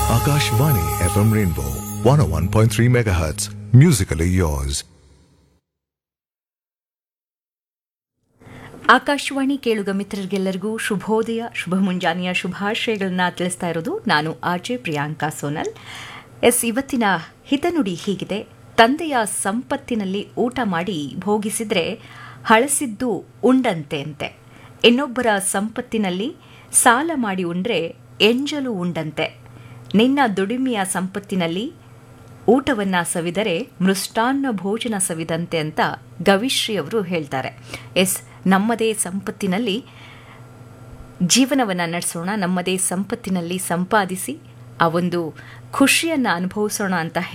Akashvani FM Rainbow 101.3 MHz. Musically yours. Akashvani ಕೇಳುಗ ಮಿತ್ರರಿಗೆಲ್ಲರಿಗೂ ಶುಭೋದಯ ಶುಭ ಮುಂಜಾನೆಯ ಶುಭಾಶಯಗಳನ್ನ ತಿಳಿಸ್ತಾ ಇರೋದು ನಾನು ಆರ್ಜೆ ಪ್ರಿಯಾಂಕಾ ಸೋನಲ್ ಎಸ್ ಇವತ್ತಿನ ಹಿತನುಡಿ ಹೀಗಿದೆ ತಂದೆಯ ಸಂಪತ್ತಿನಲ್ಲಿ ಊಟ ಮಾಡಿ ಭೋಗಿಸಿದ್ರೆ ಹಳಸಿದ್ದು ಉಂಡಂತೆ ಅಂತೆ ಇನ್ನೊಬ್ಬರ ಸಂಪತ್ತಿನಲ್ಲಿ ಸಾಲ ಮಾಡಿ ಉಂಡ್ರೆ ಎಂಜಲು ಉಂಡಂತೆ ನಿನ್ನ ದುಡಿಮೆಯ ಸಂಪತ್ತಿನಲ್ಲಿ ಊಟವನ್ನ ಸವಿದರೆ ಮೃಷ್ಟಾನ್ನ ಭೋಜನ ಸವಿದಂತೆ ಅಂತ ಗವಿಶ್ರೀ ಅವರು ಹೇಳ್ತಾರೆ ಎಸ್ ನಮ್ಮದೇ ಸಂಪತ್ತಿನಲ್ಲಿ ಜೀವನವನ್ನು ನಡೆಸೋಣ ನಮ್ಮದೇ ಸಂಪತ್ತಿನಲ್ಲಿ ಸಂಪಾದಿಸಿ ಆ ಒಂದು ಖುಷಿಯನ್ನು ಅನುಭವಿಸೋಣ ಅಂತ